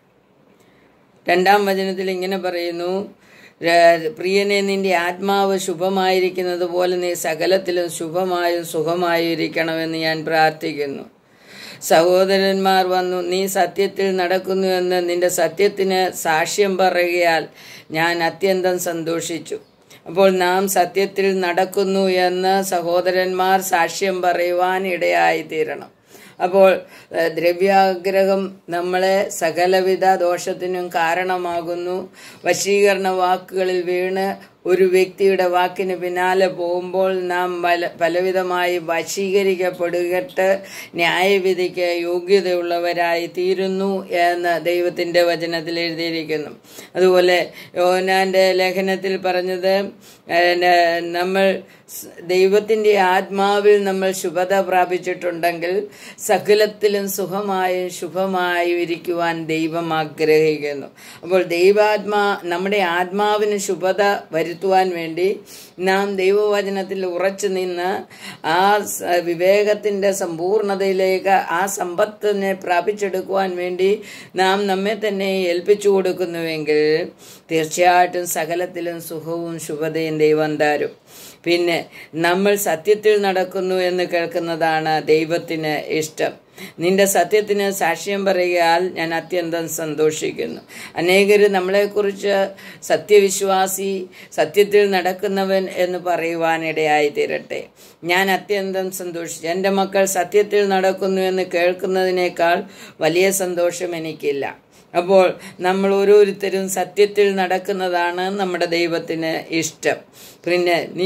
രണ്ടാം വചനത്തിൽ ഇങ്ങനെ പറയുന്നു ര- പ്രിയനെ നിന്റെ ആത്മാവ് ശുഭമായിരിക്കുന്നത് പോലെ നീ സകലത്തിലും ശുഭമായും സുഖമായും ഇരിക്കണമെന്ന് ഞാൻ പ്രാർത്ഥിക്കുന്നു സഹോദരന്മാർ വന്നു നീ സത്യത്തിൽ നടക്കുന്നുവെന്ന് നിന്റെ സത്യത്തിന് സാക്ഷ്യം പറയുകയാൽ ഞാൻ അത്യന്തം സന്തോഷിച്ചു അപ്പോൾ നാം സത്യത്തിൽ നടക്കുന്നു എന്ന് സഹോദരന്മാർ സാക്ഷ്യം പറയുവാൻ ഇടയായി തീരണം അപ്പോൾ ഏഹ്, ദ്രവ്യാഗ്രഹം നമ്മളെ സകലവിധ ദോഷത്തിനും കാരണമാകുന്നു വശീകരണ വാക്കുകളിൽ വീണ് ഒരു വ്യക്തിയുടെ വാക്കിന് പിന്നാലെ പോകുമ്പോൾ നാം പല പലവിധമായി വശീകരിക്കപ്പെടുകട്ട് ന്യായവിധിക്ക് യോഗ്യതയുള്ളവരായി തീരുന്നു എന്ന് ദൈവത്തിൻ്റെ വചനത്തിൽ എഴുതിയിരിക്കുന്നു അതുപോലെ യോഹനാന്റെ ലേഖനത്തിൽ പറഞ്ഞത് ഏഹ്, നമ്മൾ സ് ദൈവത്തിൻ്റെ ആത്മാവിൽ നമ്മൾ ശുഭത പ്രാപിച്ചിട്ടുണ്ടെങ്കിൽ സകലത്തിലും സുഖമായും ശുഭമായും ഇരിക്കുവാൻ ദൈവം ആഗ്രഹിക്കുന്നു അപ്പോൾ ദൈവാത്മാ നമ്മുടെ ആത്മാവിന് ശുഭത വരുത്തുവാൻ വേണ്ടി നാം ദൈവവചനത്തിൽ ഉറച്ചു നിന്ന് ആ സ- വിവേകത്തിൻ്റെ സമ്പൂർണതയിലേക്ക് ആ സമ്പത്തിനെ പ്രാപിച്ചെടുക്കുവാൻ വേണ്ടി നാം നമ്മെ തന്നെ ഏൽപ്പിച്ചു കൊടുക്കുന്നുവെങ്കിൽ തീർച്ചയായിട്ടും സകലത്തിലും സുഖവും ശുഭതയും ദൈവം തരും പിന്നെ നമ്മൾ സത്യത്തിൽ നടക്കുന്നു എന്ന് കേൾക്കുന്നതാണ് ദൈവത്തിന് ഇഷ്ടം നിന്റെ സത്യത്തിന് സാക്ഷ്യം പറയുകയാൽ ഞാൻ അത്യന്തം സന്തോഷിക്കുന്നു അനേകർ നമ്മളെക്കുറിച്ച് സത്യവിശ്വാസി സത്യത്തിൽ നടക്കുന്നവൻ എന്ന് പറയുവാനിടയായി തീരട്ടെ ഞാൻ അത്യന്തം സന്തോഷിച്ചു എൻ്റെ മക്കൾ സത്യത്തിൽ നടക്കുന്നു എന്ന് കേൾക്കുന്നതിനേക്കാൾ വലിയ സന്തോഷം എനിക്കില്ല അപ്പോൾ നമ്മൾ ഓരോരുത്തരും സത്യത്തിൽ നടക്കുന്നതാണ് നമ്മുടെ ദൈവത്തിന് ഇഷ്ടം പിന്നെ നീ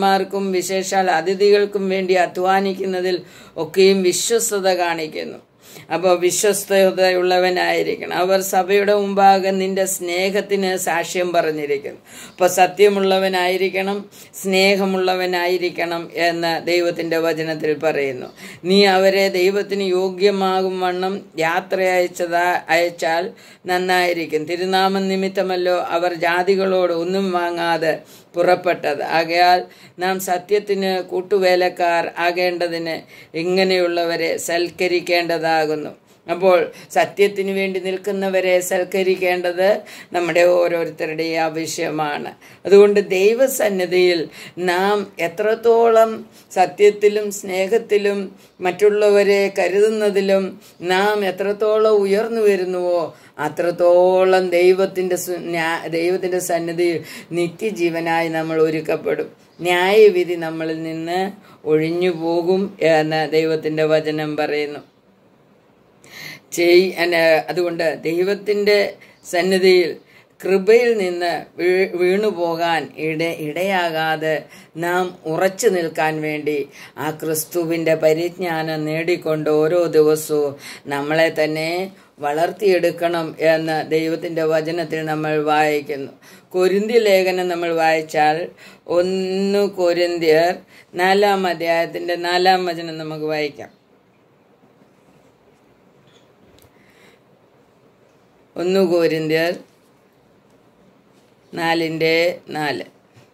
സഹോദരന്മാർക്കും വിശേഷാൽ അതിഥികൾക്കും വേണ്ടി അധ്വാനിക്കുന്നതിൽ ഒക്കെയും വിശ്വസ്തത കാണിക്കുന്നു അപ്പോൾ വിശ്വസ്തതയുള്ളവനായിരിക്കണം അവർ സഭയുടെ മുമ്പാകെ നിന്റെ സ്നേഹത്തിന് സാക്ഷ്യം പറഞ്ഞിരിക്കുന്നു അപ്പോൾ സത്യമുള്ളവനായിരിക്കണം സ്നേഹമുള്ളവനായിരിക്കണം എന്ന് ദൈവത്തിൻ്റെ വചനത്തിൽ പറയുന്നു നീ അവരെ ദൈവത്തിന് യോഗ്യമാകും വണ്ണം യാത്ര അയച്ചതാ അയച്ചാൽ നന്നായിരിക്കും തിരുനാമം നിമിത്തമല്ലോ അവർ ജാതികളോട് ഒന്നും വാങ്ങാതെ പുറപ്പെട്ടത് ആകയാൽ നാം സത്യത്തിന് കൂട്ടുവേലക്കാർ ആകേണ്ടതിന് ഇങ്ങനെയുള്ളവരെ സൽക്കരിക്കേണ്ടതാകുന്നു അപ്പോൾ സത്യത്തിന് വേണ്ടി നിൽക്കുന്നവരെ സൽക്കരിക്കേണ്ടത് നമ്മുടെ ഓരോരുത്തരുടെയും ആവശ്യമാണ് അതുകൊണ്ട് ദൈവസന്നിധിയിൽ നാം എത്രത്തോളം സത്യത്തിലും സ്നേഹത്തിലും മറ്റുള്ളവരെ കരുതുന്നതിലും നാം എത്രത്തോളം ഉയർന്നു വരുന്നുവോ അത്രത്തോളം ദൈവത്തിൻ്റെ ദൈവത്തിൻ്റെ സന്നിധിയിൽ നിത്യജീവനായി നമ്മൾ ഒരുക്കപ്പെടും ന്യായവിധി നമ്മളിൽ നിന്ന് ഒഴിഞ്ഞു പോകും എന്ന് ദൈവത്തിൻ്റെ വചനം പറയുന്നു ചെയ് അതുകൊണ്ട് ദൈവത്തിൻ്റെ സന്നിധിയിൽ കൃപയിൽ നിന്ന് വീണു പോകാൻ ഇട ഇടയാകാതെ നാം ഉറച്ചു നിൽക്കാൻ വേണ്ടി ആ ക്രിസ്തുവിൻ്റെ പരിജ്ഞാനം നേടിക്കൊണ്ട് ഓരോ ദിവസവും നമ്മളെ തന്നെ വളർത്തിയെടുക്കണം എന്ന് ദൈവത്തിൻ്റെ വചനത്തിൽ നമ്മൾ വായിക്കുന്നു കൊരിന്തി ലേഖനം നമ്മൾ വായിച്ചാൽ ഒന്ന് കൊരിന്തിയർ നാലാം അധ്യായത്തിൻ്റെ നാലാം വചനം നമുക്ക് വായിക്കാം ഒന്ന് കോരിന്ത്യർ നാലിൻ്റെ നാല്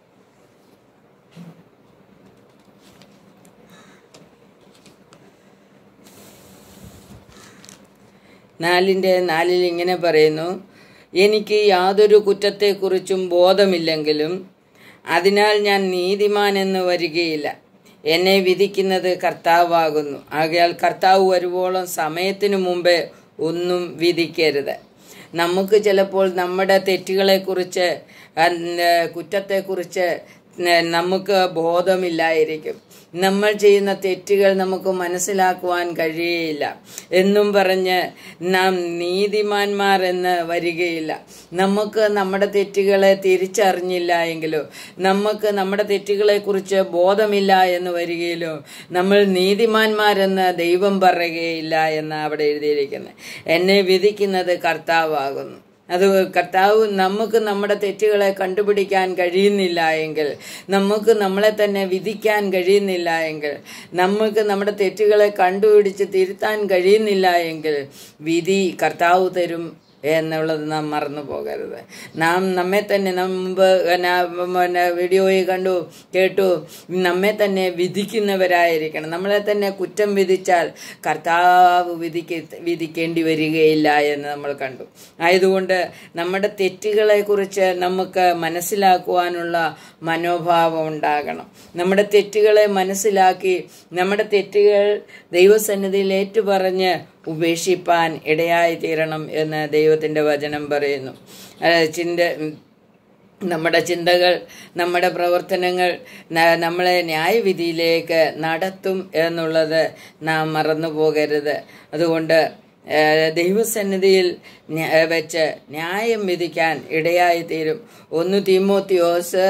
നാലിൻ്റെ നാലിൽ ഇങ്ങനെ പറയുന്നു എനിക്ക് യാതൊരു കുറ്റത്തെക്കുറിച്ചും ബോധമില്ലെങ്കിലും അതിനാൽ ഞാൻ നീതിമാൻ എന്ന് വരികയില്ല എന്നെ വിധിക്കുന്നത് കർത്താവാകുന്നു ആകയാൽ കർത്താവ് വരുവോളം സമയത്തിനു മുമ്പേ ഒന്നും വിധിക്കരുത് നമുക്ക് ചിലപ്പോൾ നമ്മുടെ തെറ്റുകളെക്കുറിച്ച് കുറ്റത്തെക്കുറിച്ച് നമുക്ക് ബോധമില്ലായിരിക്കും നമ്മൾ ചെയ്യുന്ന തെറ്റുകൾ നമുക്ക് മനസ്സിലാക്കുവാൻ കഴിയുകയില്ല എന്നും പറഞ്ഞ് നാം നീതിമാന്മാർ എന്ന് വരികയില്ല നമുക്ക് നമ്മുടെ തെറ്റുകളെ തിരിച്ചറിഞ്ഞില്ല എങ്കിലോ നമുക്ക് നമ്മുടെ തെറ്റുകളെക്കുറിച്ച് ബോധമില്ല എന്ന് വരികയിലോ നമ്മൾ നീതിമാന്മാരെന്ന് ദൈവം പറയുകയില്ല എന്ന് അവിടെ എഴുതിയിരിക്കുന്നത് എന്നെ വിധിക്കുന്നത് കർത്താവാകുന്നു അത് കർത്താവ് നമുക്ക് നമ്മുടെ തെറ്റുകളെ കണ്ടുപിടിക്കാൻ കഴിയുന്നില്ല എങ്കിൽ നമുക്ക് നമ്മളെ തന്നെ വിധിക്കാൻ കഴിയുന്നില്ല എങ്കിൽ നമുക്ക് നമ്മുടെ തെറ്റുകളെ കണ്ടുപിടിച്ച് തിരുത്താൻ കഴിയുന്നില്ല എങ്കിൽ വിധി കർത്താവ് തരും എന്നുള്ളത് നാം മറന്നു പോകരുത് നാം നമ്മെ തന്നെ മുമ്പ് പിന്നെ വീഡിയോയിൽ കണ്ടു കേട്ടു നമ്മെ തന്നെ വിധിക്കുന്നവരായിരിക്കണം നമ്മളെ തന്നെ കുറ്റം വിധിച്ചാൽ കർത്താവ് വിധിക്ക വിധിക്കേണ്ടി വരികയില്ല എന്ന് നമ്മൾ കണ്ടു ആയതുകൊണ്ട് നമ്മുടെ തെറ്റുകളെക്കുറിച്ച് നമുക്ക് മനസ്സിലാക്കുവാനുള്ള മനോഭാവം ഉണ്ടാകണം നമ്മുടെ തെറ്റുകളെ മനസ്സിലാക്കി നമ്മുടെ തെറ്റുകൾ ദൈവസന്നിധിയിൽ ഏറ്റുപറഞ്ഞ് ഉപേക്ഷിപ്പാൻ ഇടയായി തീരണം എന്ന് ദൈവത്തിൻ്റെ വചനം പറയുന്നു ചിന്ത നമ്മുടെ ചിന്തകൾ നമ്മുടെ പ്രവർത്തനങ്ങൾ നമ്മളെ ന്യായവിധിയിലേക്ക് നടത്തും എന്നുള്ളത് നാം മറന്നു പോകരുത് അതുകൊണ്ട് ദൈവസന്നിധിയിൽ വെച്ച് ന്യായം വിധിക്കാൻ ഇടയായി തീരും ഒന്ന് തീമോത്തിയോസ്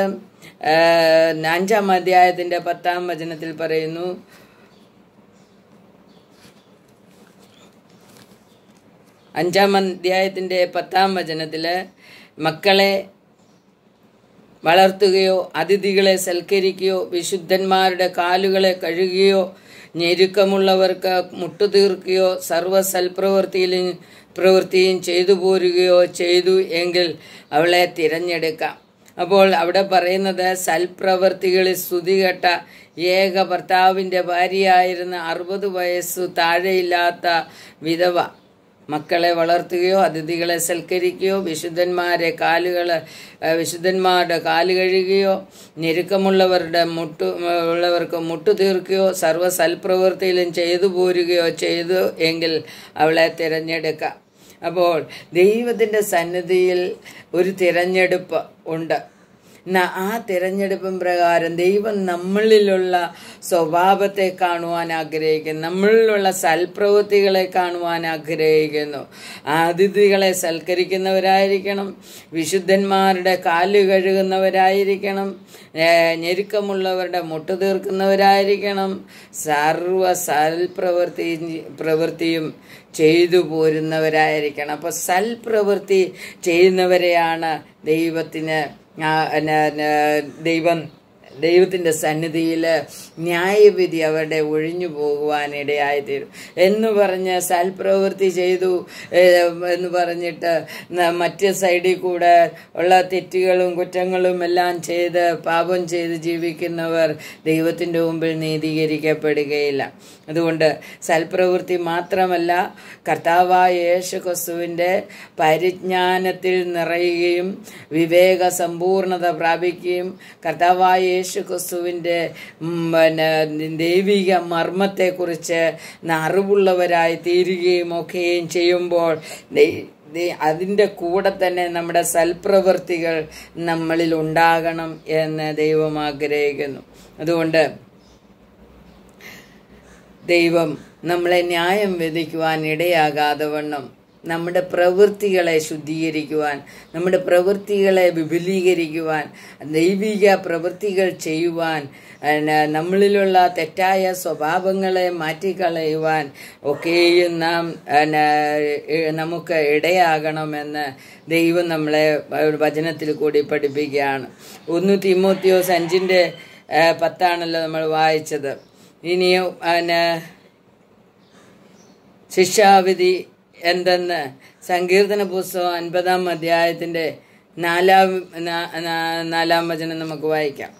അഞ്ചാം അധ്യായത്തിൻ്റെ പത്താം വചനത്തിൽ പറയുന്നു അഞ്ചാം അധ്യായത്തിൻ്റെ പത്താം വചനത്തിൽ മക്കളെ വളർത്തുകയോ അതിഥികളെ സൽക്കരിക്കുകയോ വിശുദ്ധന്മാരുടെ കാലുകളെ കഴുകുകയോ ഞെരുക്കമുള്ളവർക്ക് മുട്ടുതീർക്കുകയോ സർവ്വ സൽപ്രവൃത്തിയിലും പ്രവൃത്തിയും ചെയ്തു പോരുകയോ ചെയ്തു എങ്കിൽ അവളെ തിരഞ്ഞെടുക്കാം അപ്പോൾ അവിടെ പറയുന്നത് സൽപ്രവർത്തികളിൽ സ്തുതികെട്ട ഏക ഭർത്താവിൻ്റെ ഭാര്യയായിരുന്ന അറുപത് വയസ്സു താഴെയില്ലാത്ത വിധവ മക്കളെ വളർത്തുകയോ അതിഥികളെ സൽക്കരിക്കുകയോ വിശുദ്ധന്മാരെ കാലുകൾ വിശുദ്ധന്മാരുടെ കാല് കഴുകുകയോ ഞെരുക്കമുള്ളവരുടെ മുട്ടു ഉള്ളവർക്ക് മുട്ടു തീർക്കുകയോ സർവ്വ സൽപ്രവൃത്തിയിലും ചെയ്തു പോരുകയോ ചെയ്തു എങ്കിൽ അവളെ തിരഞ്ഞെടുക്കാം അപ്പോൾ ദൈവത്തിൻ്റെ സന്നിധിയിൽ ഒരു തിരഞ്ഞെടുപ്പ് ഉണ്ട് ന- ആ തിരഞ്ഞെടുപ്പും പ്രകാരം ദൈവം നമ്മളിലുള്ള സ്വഭാവത്തെ കാണുവാൻ ആഗ്രഹിക്കുന്നു നമ്മളിലുള്ള സൽപ്രവൃത്തികളെ കാണുവാൻ ആഗ്രഹിക്കുന്നു അതിഥികളെ സൽക്കരിക്കുന്നവരായിരിക്കണം വിശുദ്ധന്മാരുടെ കാല് കഴുകുന്നവരായിരിക്കണം ഏഹ് ഞെരുക്കമുള്ളവരുടെ മുട്ട് തീർക്കുന്നവരായിരിക്കണം സർവ സൽപ്രവൃത്തി പ്രവൃത്തിയും ചെയ്തു പോരുന്നവരായിരിക്കണം അപ്പോൾ സൽപ്രവൃത്തി ചെയ്യുന്നവരെയാണ് ദൈവത്തിന് ആ, ന- ന- ദൈവം ദൈവത്തിൻ്റെ സന്നിധിയിൽ ന്യായവിധി അവരുടെ ഒഴിഞ്ഞു പോകുവാൻ ഇടയായിത്തീരും എന്ന് പറഞ്ഞ് സൽപ്രവൃത്തി ചെയ്തു ഏഹ്, എന്ന് പറഞ്ഞിട്ട് ന- മറ്റ് സൈഡിൽ കൂടെ ഉള്ള തെറ്റുകളും കുറ്റങ്ങളും എല്ലാം ചെയ്ത് പാപം ചെയ്ത് ജീവിക്കുന്നവർ ദൈവത്തിൻ്റെ മുമ്പിൽ നീതീകരിക്കപ്പെടുകയില്ല അതുകൊണ്ട് സൽപ്രവൃത്തി മാത്രമല്ല കർത്താവായ യേശു ക്രിസ്തുവിൻ്റെ പരിജ്ഞാനത്തിൽ നിറയുകയും വിവേക സമ്പൂർണത പ്രാപിക്കുകയും കർത്താവായ യേശു ക്രിസ്തുവിൻ്റെ ഉം, പിന്നെ ദൈവിക മർമ്മത്തെക്കുറിച്ച് അറിവുള്ളവരായി തീരുകയും ഒക്കെയും ചെയ്യുമ്പോൾ ദൈ- ദൈ- അതിൻ്റെ കൂടെ തന്നെ നമ്മുടെ സൽപ്രവൃത്തികൾ നമ്മളിൽ ഉണ്ടാകണം എന്ന് ദൈവം ആഗ്രഹിക്കുന്നു അതുകൊണ്ട് ദൈവം നമ്മളെ ന്യായം വിധിക്കുവാൻ ഇടയാകാതെ വണ്ണം നമ്മുടെ പ്രവൃത്തികളെ ശുദ്ധീകരിക്കുവാൻ നമ്മുടെ പ്രവൃത്തികളെ വിപുലീകരിക്കുവാൻ ദൈവിക പ്രവൃത്തികൾ ചെയ്യുവാൻ പിന്നെ നമ്മളിലുള്ള തെറ്റായ സ്വഭാവങ്ങളെ മാറ്റിക്കളയുവാൻ ഒക്കെയും നാം പിന്നെ, ഏഹ്, നമുക്ക് ഇടയാകണമെന്ന് ദൈവം നമ്മളെ വചനത്തിൽ കൂടി പഠിപ്പിക്കുകയാണ് ഒന്ന് തിമോത്തിയോസ് അഞ്ചിൻ്റെ ഏഹ്, പത്താണല്ലോ നമ്മൾ വായിച്ചത് ഇനിയും പിന്നെ ശിക്ഷാവിധി എന്തെന്ന് സങ്കീർത്തന പുസ്തകം അൻപതാം അധ്യായത്തിൻ്റെ നാലാം നാ- നാ- നാലാം വചനം നമുക്ക് വായിക്കാം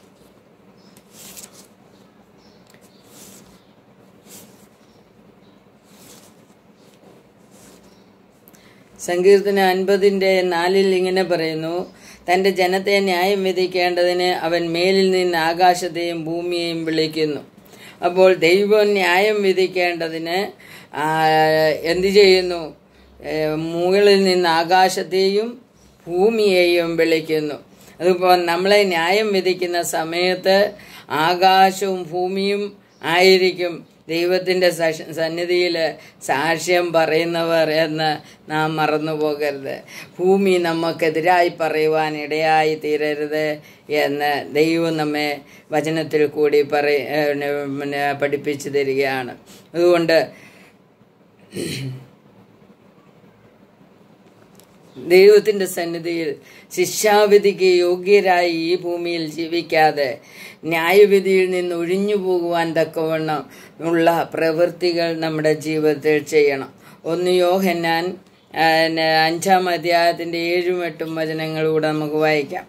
സങ്കീർത്തന അൻപതിൻ്റെ നാലിൽ ഇങ്ങനെ പറയുന്നു തൻ്റെ ജനത്തെ ന്യായം വിധിക്കേണ്ടതിന് അവൻ മേലിൽ നിന്ന് ആകാശത്തെയും ഭൂമിയെയും വിളിക്കുന്നു അപ്പോൾ ദൈവം ന്യായം വിധിക്കേണ്ടതിന് ആ, എന്ത് ചെയ്യുന്നു ഏ, മുകളിൽ നിന്ന് ആകാശത്തെയും ഭൂമിയെയും വിളിക്കുന്നു അതിപ്പോൾ നമ്മളെ ന്യായം വിധിക്കുന്ന സമയത്ത് ആകാശവും ഭൂമിയും ആയിരിക്കും ദൈവത്തിൻ്റെ സന്നിധിയിൽ സാക്ഷ്യം പറയുന്നവർ എന്ന് നാം മറന്നു പോകരുത് ഭൂമി നമുക്കെതിരായി പറയുവാൻ ഇടയായി തീരരുത് എന്ന് ദൈവം നമ്മെ വചനത്തിൽ കൂടി പറയ ഏഹ് പിന്നെ പഠിപ്പിച്ചു തരികയാണ് അതുകൊണ്ട് ദൈവത്തിൻ്റെ സന്നിധിയിൽ ശിക്ഷാവിധിക്ക് യോഗ്യരായി ഈ ഭൂമിയിൽ ജീവിക്കാതെ ന്യായവിധിയിൽ നിന്ന് ഒഴിഞ്ഞു പോകുവാൻ തക്കവണ്ണം ഉള്ള പ്രവൃത്തികൾ നമ്മുടെ ജീവിതത്തിൽ ചെയ്യണം ഒന്ന് യോഹന്നാൻ ആ, ന- അഞ്ചാം അധ്യായത്തിൻ്റെ ഏഴും എട്ടും വചനങ്ങളൂടെ നമുക്ക് വായിക്കാം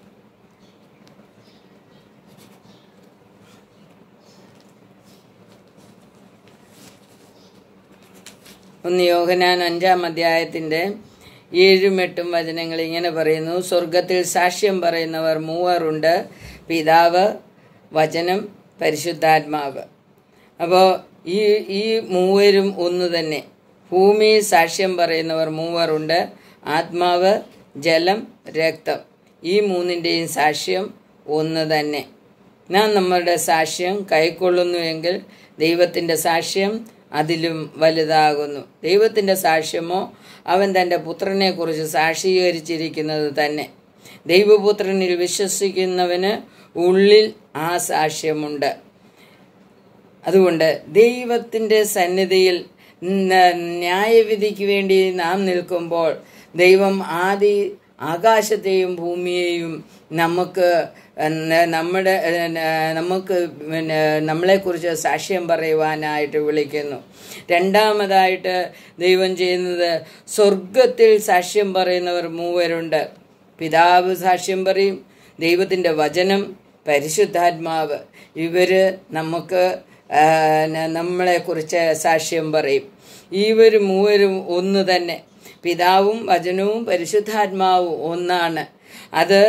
ഒന്ന് യോഹനാൻ അഞ്ചാം അധ്യായത്തിൻ്റെ ഏഴും എട്ടും വചനങ്ങൾ ഇങ്ങനെ പറയുന്നു സ്വർഗത്തിൽ സാക്ഷ്യം പറയുന്നവർ മൂവറുണ്ട് പിതാവ് വചനം പരിശുദ്ധാത്മാവ് അപ്പോൾ ഈ ഈ മൂവരും ഒന്ന് തന്നെ ഭൂമി സാക്ഷ്യം പറയുന്നവർ മൂവറുണ്ട് ആത്മാവ് ജലം രക്തം ഈ മൂന്നിൻ്റെയും സാക്ഷ്യം ഒന്ന് തന്നെ നാം നമ്മളുടെ സാക്ഷ്യം കൈക്കൊള്ളുന്നുവെങ്കിൽ ദൈവത്തിൻ്റെ സാക്ഷ്യം അതിലും വലുതാകുന്നു ദൈവത്തിൻ്റെ സാക്ഷ്യമോ അവൻ തൻ്റെ പുത്രനെക്കുറിച്ച് സാക്ഷീകരിച്ചിരിക്കുന്നത് തന്നെ ദൈവപുത്രനിൽ വിശ്വസിക്കുന്നവന് ഉള്ളിൽ ആ സാക്ഷ്യമുണ്ട് അതുകൊണ്ട് ദൈവത്തിൻ്റെ സന്നിധിയിൽ ന- ന്യായവിധിക്ക് വേണ്ടി നാം നിൽക്കുമ്പോൾ ദൈവം ആദി ആകാശത്തെയും ഭൂമിയെയും നമുക്ക് ന- നമ്മുടെ ന- നമുക്ക് പിന്നെ നമ്മളെക്കുറിച്ച് സാക്ഷ്യം പറയുവാനായിട്ട് വിളിക്കുന്നു രണ്ടാമതായിട്ട് ദൈവം ചെയ്യുന്നത് സ്വർഗത്തിൽ സാക്ഷ്യം പറയുന്നവർ മൂവരുണ്ട് പിതാവ് സാക്ഷ്യം പറയും ദൈവത്തിൻ്റെ വചനം പരിശുദ്ധാത്മാവ് ഇവര് നമുക്ക് ആ, ന- നമ്മളെക്കുറിച്ച് സാക്ഷ്യം പറയും ഇവർ മൂവരും ഒന്ന് തന്നെ പിതാവും വചനവും പരിശുദ്ധാത്മാവും ഒന്നാണ് അത്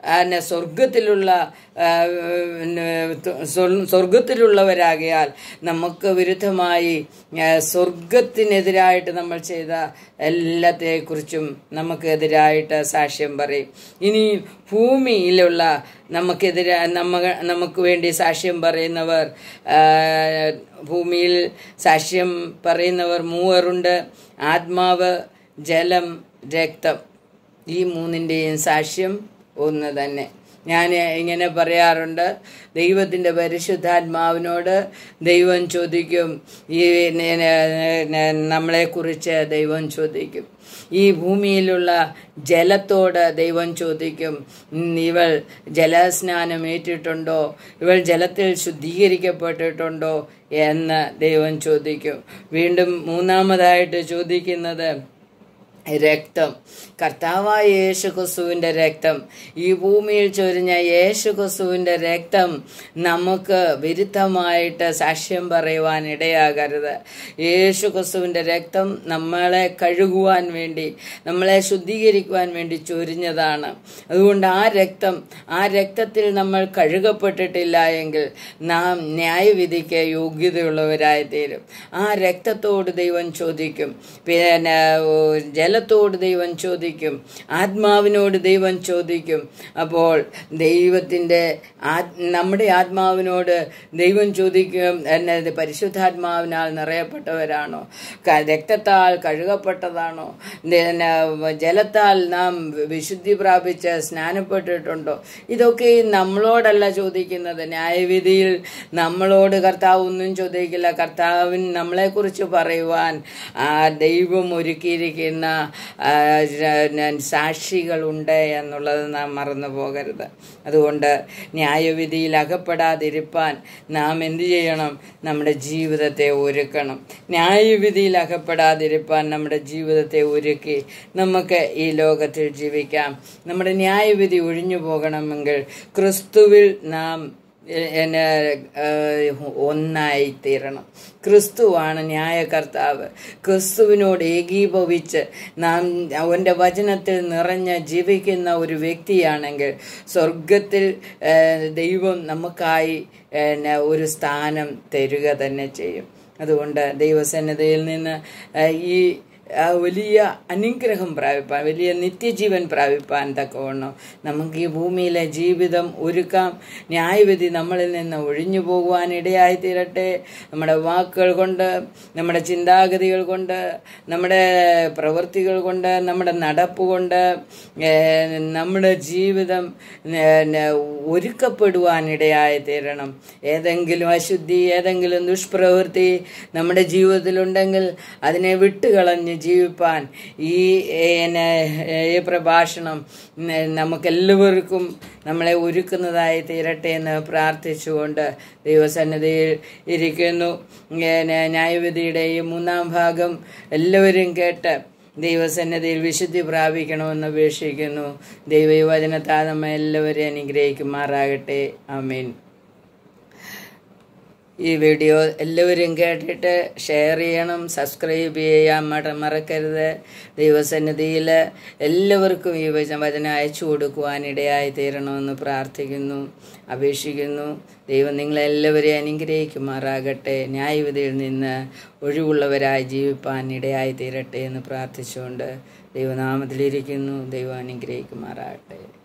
പിന്നെ സ്വർഗത്തിലുള്ള ആ, പിന്നെ സ്വ- സ്വർഗത്തിലുള്ളവരാകിയാൽ നമുക്ക് വിരുദ്ധമായി ആ, സ്വർഗത്തിനെതിരായിട്ട് നമ്മൾ ചെയ്ത എല്ലാത്തെക്കുറിച്ചും നമുക്കെതിരായിട്ട് സാക്ഷ്യം പറയും ഇനി ഭൂമിയിലുള്ള നമുക്കെതിരെ നമ്മ നമുക്ക് വേണ്ടി സാക്ഷ്യം പറയുന്നവർ ആ, ഭൂമിയിൽ സാക്ഷ്യം പറയുന്നവർ മൂവറുണ്ട് ആത്മാവ് ജലം രക്തം ഈ മൂന്നിൻ്റെയും സാക്ഷ്യം ഒന്ന് തന്നെ ഞാൻ ഇങ്ങനെ പറയാറുണ്ട് ദൈവത്തിൻ്റെ പരിശുദ്ധാത്മാവിനോട് ദൈവം ചോദിക്കും ഈ ന- ന- ന- നമ്മളെക്കുറിച്ച് ദൈവം ചോദിക്കും ഈ ഭൂമിയിലുള്ള ജലത്തോട് ദൈവം ചോദിക്കും "ഉം, ഇവൾ ജലസ്നാനം ഏറ്റിട്ടുണ്ടോ ഇവൾ ജലത്തിൽ ശുദ്ധീകരിക്കപ്പെട്ടിട്ടുണ്ടോ എന്ന് ദൈവം ചോദിക്കും വീണ്ടും മൂന്നാമതായിട്ട് ചോദിക്കുന്നത് രക്തം കർത്താവായ യേശു ക്രിസ്തുവിൻ്റെ രക്തം ഈ ഭൂമിയിൽ ചൊരിഞ്ഞ യേശു ക്രിസ്തുവിൻ്റെ രക്തം നമുക്ക് വിരുദ്ധമായിട്ട് സാക്ഷ്യം പറയുവാൻ ഇടയാകരുത് യേശു ക്രിസ്തുവിൻ്റെ രക്തം നമ്മളെ കഴുകുവാൻ വേണ്ടി നമ്മളെ ശുദ്ധീകരിക്കുവാൻ വേണ്ടി ചൊരിഞ്ഞതാണ് അതുകൊണ്ട് ആ രക്തം ആ രക്തത്തിൽ നമ്മൾ കഴുകപ്പെട്ടിട്ടില്ല എങ്കിൽ നാം ന്യായവിധിക്ക് യോഗ്യതയുള്ളവരായി തീരും ആ രക്തത്തോട് ദൈവം ചോദിക്കും പിന്നെ ഓ, ജലത്തോട് ദൈവം ചോദിക്കും ആത്മാവിനോട് ദൈവം ചോദിക്കും അപ്പോൾ ദൈവത്തിൻ്റെ ആ- നമ്മുടെ ആത്മാവിനോട് ദൈവം ചോദിക്കും എന്നത് പരിശുദ്ധാത്മാവിനാൽ നിറയപ്പെട്ടവരാണോ ക- രക്തത്താൽ കഴുകപ്പെട്ടതാണോ പിന്നെ ജലത്താൽ നാം വിശുദ്ധി പ്രാപിച്ച് സ്നാനപ്പെട്ടിട്ടുണ്ടോ ഇതൊക്കെ നമ്മളോടല്ല ചോദിക്കുന്നത് ന്യായവിധിയിൽ നമ്മളോട് കർത്താവ് ഒന്നും ചോദിക്കില്ല കർത്താവിൻ നമ്മളെക്കുറിച്ച് പറയുവാൻ ആ ദൈവം ഒരുക്കിയിരിക്കുന്ന ആ, ര- സാക്ഷികളുണ്ട് എന്നുള്ളത് നാം മറന്നു പോകരുത് അതുകൊണ്ട് ന്യായവിധിയിൽ അകപ്പെടാതിരിപ്പാൻ നാം എന്ത് ചെയ്യണം നമ്മുടെ ജീവിതത്തെ ഒരുക്കണം ന്യായവിധിയിൽ അകപ്പെടാതിരിപ്പാൻ നമ്മുടെ ജീവിതത്തെ ഒരുക്കി നമുക്ക് ഈ ലോകത്തിൽ ജീവിക്കാം നമ്മുടെ ന്യായവിധി ഒഴിഞ്ഞു പോകണമെങ്കിൽ ക്രിസ്തുവിൽ നാം എ- എന്നെ, ഏഹ്, ഒന്നായി തീരണം ക്രിസ്തുവാണ് ന്യായകർത്താവ് ക്രിസ്തുവിനോട് ഏകീഭവിച്ച് നാം അവൻ്റെ വചനത്തിൽ നിറഞ്ഞ് ജീവിക്കുന്ന ഒരു വ്യക്തിയാണെങ്കിൽ സ്വർഗത്തിൽ ഏഹ്, ദൈവം നമുക്കായി ഏഹ്, ഒരു സ്ഥാനം തരിക തന്നെ ചെയ്യും അതുകൊണ്ട് ദൈവസന്നദ്ധയിൽ നിന്ന് ഏഹ്, ഈ ആ വലിയ അനുഗ്രഹം പ്രാപിപ്പാൻ വലിയ നിത്യജീവൻ പ്രാപിപ്പാൻ തക്കവണ്ണം നമുക്ക് ഈ ഭൂമിയിലെ ജീവിതം ഒരുക്കാം ന്യായവിധി നമ്മളിൽ നിന്ന് ഒഴിഞ്ഞു പോകുവാൻ ഇടയായി തീരട്ടെ നമ്മുടെ വാക്കുകൾ കൊണ്ട് നമ്മുടെ ചിന്താഗതികൾ കൊണ്ട് നമ്മുടെ പ്രവൃത്തികൾ കൊണ്ട് നമ്മുടെ നടപ്പ് കൊണ്ട് ഏഹ്, നമ്മുടെ ജീവിതം ഏഹ്, ഒരുക്കപ്പെടുവാൻ ഇടയായി തീരണം ഏതെങ്കിലും അശുദ്ധി ഏതെങ്കിലും ദുഷ്പ്രവൃത്തി നമ്മുടെ ജീവിതത്തിലുണ്ടെങ്കിൽ അതിനെ വിട്ടുകളഞ്ഞ് ജീവിപ്പാൻ ഈ ഏന, ഈ പ്രഭാഷണം ഉം, നമുക്കെല്ലാവർക്കും നമ്മളെ ഒരുക്കുന്നതായി തീരട്ടെ എന്ന് പ്രാർത്ഥിച്ചുകൊണ്ട് ദൈവസന്നിധിയിൽ ഇരിക്കുന്നു ഏന, ന്യായവിധിയുടെ ഈ മൂന്നാം ഭാഗം എല്ലാവരും കേട്ട് ദൈവസന്നിധിയിൽ വിശുദ്ധി പ്രാപിക്കണമെന്ന് അപേക്ഷിക്കുന്നു ദൈവവചനത്താൽ നമ്മെ എല്ലാവരെയും അനുഗ്രഹിക്കുമാറാകട്ടെ ആമീൻ ഈ വീഡിയോ എല്ലാവരും കേട്ടിട്ട് ഷെയർ ചെയ്യണം സബ്സ്ക്രൈബ് ചെയ്യാൻ മറ മറക്കരുത് ദൈവസന്നിധിയിൽ എല്ലാവർക്കും ഈ വച- വചനം അയച്ചു കൊടുക്കുവാൻ ഇടയായി തീരണമെന്ന് പ്രാർത്ഥിക്കുന്നു അപേക്ഷിക്കുന്നു ദൈവം നിങ്ങളെല്ലാവരെയും അനുഗ്രഹിക്കുമാറാകട്ടെ ന്യായവിധിയിൽ നിന്ന് ഒഴിവുള്ളവരായി ജീവിപ്പാൻ ഇടയായി തീരട്ടെ എന്ന് പ്രാർത്ഥിച്ചുകൊണ്ട് ദൈവനാമത്തിലിരിക്കുന്നു ദൈവം അനുഗ്രഹിക്കുമാറാകട്ടെ